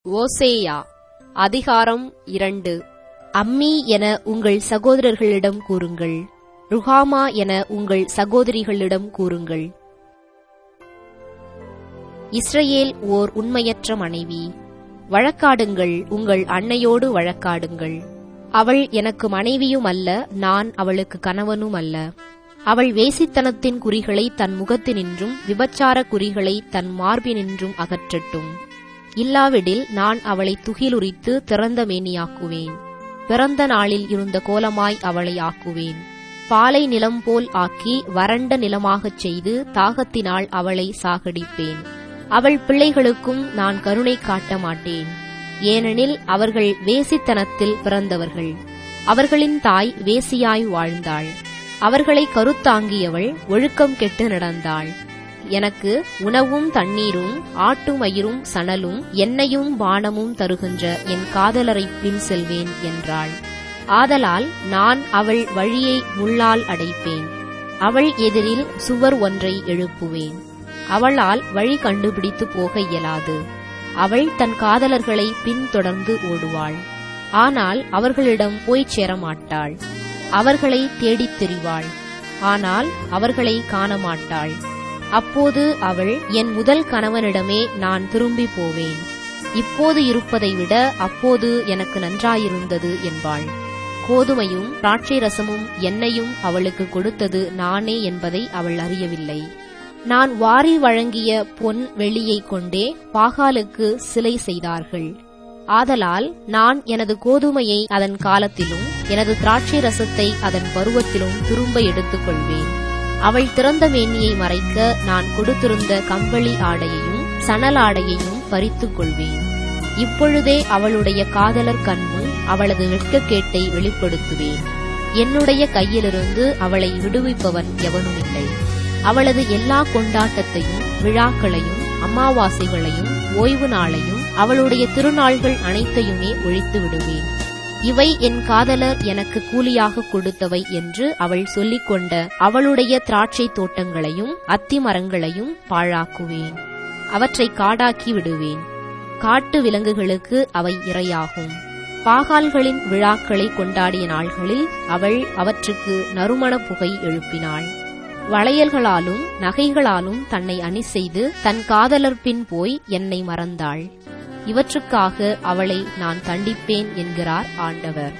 ஓசேயா அதிகாரம் இரண்டு அம்மி என உங்கள் சகோதரர்களிடம் கூறுங்கள் ருஹாமா என உங்கள் சகோதரிகளிடம் கூறுங்கள் இஸ்ரவேல் ஓர் உண்மையற்ற மனைவி வழக்காடுங்கள் உங்கள் அன்னையோடு வழக்காடுங்கள் அவள் எனக்கு மனைவியும் அல்ல நான் அவளுக்கு கணவனும் அல்ல அவள் வேசித்தனத்தின் குறிகளை தன் முகத்தினின்றும் விபச்சார குறிகளை தன் மார்பினின்றும் அகற்றட்டும் இல்லாவிடில் நான் அவளை துகிலுரித்து திறந்த மேனியாக்குவேன் பிறந்த நாளில் இருந்த கோலமாய் அவளை ஆக்குவேன் பாலை நிலம் போல் ஆக்கி வறண்ட நிலமாகச் செய்து தாகத்தினால் அவளை சாகடிப்பேன் அவள் பிள்ளைகளுக்கும் நான் கருணை காட்ட மாட்டேன் ஏனெனில் அவர்கள் வேசித்தனத்தில் பிறந்தவர்கள் அவர்களின் தாய் வேசியாய் வாழ்ந்தாள் அவர்களை கருத்தாங்கியவள் ஒழுக்கம் கெட்டு நடந்தாள் எனக்கு உணவும் தண்ணீரும் ஆட்டு மயிரும் சணலும் எண்ணெயும் பானமும் தருகின்ற என் காதலரை பின் செல்வேன் என்றாள் ஆதலால் நான் அவள் வழியை முள்ளால் அடைப்பேன் அவள் எதிரில் சுவர் ஒன்றை எழுப்புவேன் அவளால் வழி கண்டுபிடித்து போக இயலாது அவள் தன் காதலர்களை பின்தொடர்ந்து ஓடுவாள் ஆனால் அவர்களிடம் போய்ச் சேரமாட்டாள் அவர்களை தேடித் திரிவாள் ஆனால் அவர்களை காணமாட்டாள் அப்போது அவள் என் முதல் கணவனிடமே நான் திரும்பி போவேன் இப்போது இருப்பதை விட அப்போது எனக்கு நன்றாயிருந்தது என்பாள் கோதுமையும் திராட்சை ரசமும் எண்ணெயும் அவளுக்கு கொடுத்தது நானே என்பதை அவள் அறியவில்லை நான் வாரி வழங்கிய பொன் வெள்ளியைக் கொண்டே பாகாலுக்கு சிலை செய்தார்கள் ஆதலால் நான் எனது கோதுமையை அதன் காலத்திலும் எனது திராட்சை ரசத்தை அதன் பருவத்திலும் திரும்ப எடுத்துக் கொள்வேன் அவள் திறந்த மேனியை மறைக்க நான் கொடுத்திருந்த கம்பளி ஆடையையும் சணல் ஆடையையும் பறித்துக் கொள்வேன் இப்பொழுதே அவளுடைய காதலர் கண்முன் அவளது வெட்கக்கேட்டை வெளிப்படுத்துவேன் என்னுடைய கையிலிருந்து அவளை விடுவிப்பவன் எவனும் இல்லை அவளது எல்லா கொண்டாட்டத்தையும் விழாக்களையும் அமாவாசைகளையும் ஓய்வு நாளையும் அவளுடைய திருநாள்கள் அனைத்தையுமே ஒழித்து விடுவேன் இவை என் காதலர் எனக்கு கூலியாக கொடுத்தவை என்று அவள் சொல்லிக்கொண்ட அவளுடைய திராட்சை தோட்டங்களையும் அத்தி மரங்களையும் பாழாக்குவேன் அவற்றை காடாக்கி விடுவேன் காட்டு விலங்குகளுக்கு அவை இரையாகும் பாகால்களின் விழாக்களை கொண்டாடிய நாள்களில் அவள் அவற்றுக்கு நறுமண புகை எழுப்பினாள் வளையல்களாலும் நகைகளாலும் தன்னை அணி செய்து தன் காதலர் பின் போய் என்னை மறந்தாள் இவற்றுக்காக அவளை நான் தண்டிப்பேன் என்கிறார் ஆண்டவர்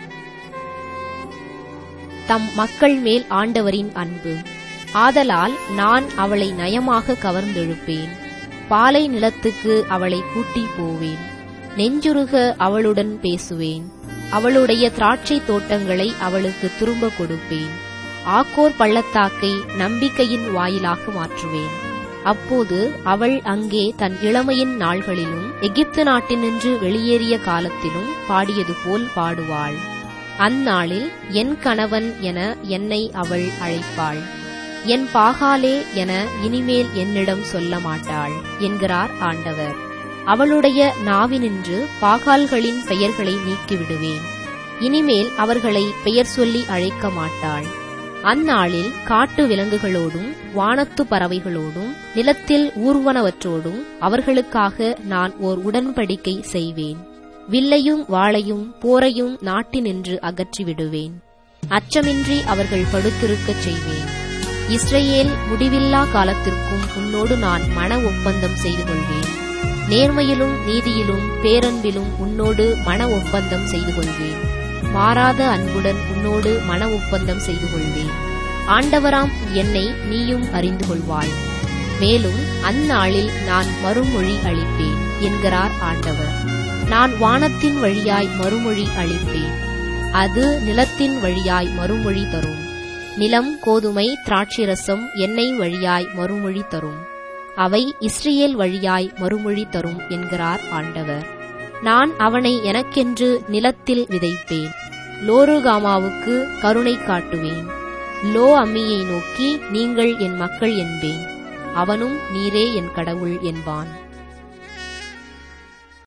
தம் மக்கள் மேல் ஆண்டவரின் அன்பு ஆதலால் நான் அவளை நயமாக கவர்ந்தெழுப்பேன் பாலை நிலத்துக்கு அவளை கூட்டி போவேன் நெஞ்சுருக அவளுடன் பேசுவேன் அவளுடைய திராட்சை தோட்டங்களை அவளுக்கு திரும்ப கொடுப்பேன் ஆக்கோர் பள்ளத்தாக்கை நம்பிக்கையின் வாயிலாக மாற்றுவேன் அப்போது அவள் அங்கே தன் இளமையின் நாள்களிலும் எகிப்து நாட்டினின்று வெளியேறிய காலத்திலும் பாடியது போல் பாடுவாள் அந்நாளில் என் கணவன் என என்னை அவள் அழைப்பாள் என் பாகாலே என இனிமேல் என்னிடம் சொல்ல மாட்டாள் என்கிறார் ஆண்டவர் அவளுடைய நாவினின்று பாகால்களின் பெயர்களை நீக்கிவிடுவேன் இனிமேல் அவர்களை பெயர் சொல்லி அழைக்க மாட்டாள் அந்நாளில் காட்டு விலங்குகளோடும் வானத்து பறவைகளோடும் நிலத்தில் ஊர்வனவற்றோடும் அவர்களுக்காக நான் ஓர் உடன்படிக்கை செய்வேன் வில்லையும் வாளையும் போரையும் நாட்டினின்று அகற்றிவிடுவேன் அச்சமின்றி அவர்கள் படுத்திருக்கச் செய்வேன் இஸ்ரேல் முடிவில்லா காலத்திற்கும் உன்னோடு நான் மன ஒப்பந்தம் செய்து கொள்வேன் நேர்மையிலும் நீதியிலும் பேரன்பிலும் உன்னோடு மன ஒப்பந்தம் செய்து கொள்வேன் மாறாத அன்புடன் உன்னோடு மன ஒப்பந்தம் செய்து கொள்வேன் ஆண்டவராம் என்னை நீயும் அறிந்து கொள்வாய் மேலும் அந்நாளில் நான் மறுமொழி அளிப்பேன் என்கிறார் ஆண்டவர் நான் வானத்தின் வழியாய் மறுமொழி அளிப்பேன் அது நிலத்தின் வழியாய் மறுமொழி தரும் நிலம் கோதுமை திராட்சரசம் எண்ணெய் வழியாய் மறுமொழி தரும் அவை இஸ்ரேல் வழியாய் மறுமொழி தரும் என்கிறார் ஆண்டவர் நான் அவனை எனக்கென்று நிலத்தில் விதைப்பேன் லோருகாமாவுக்கு கருணை காட்டுவேன் லோ அம்மியை நோக்கி நீங்கள் என் மக்கள் என்பேன் அவனும் நீரே என் கடவுள் என்பான்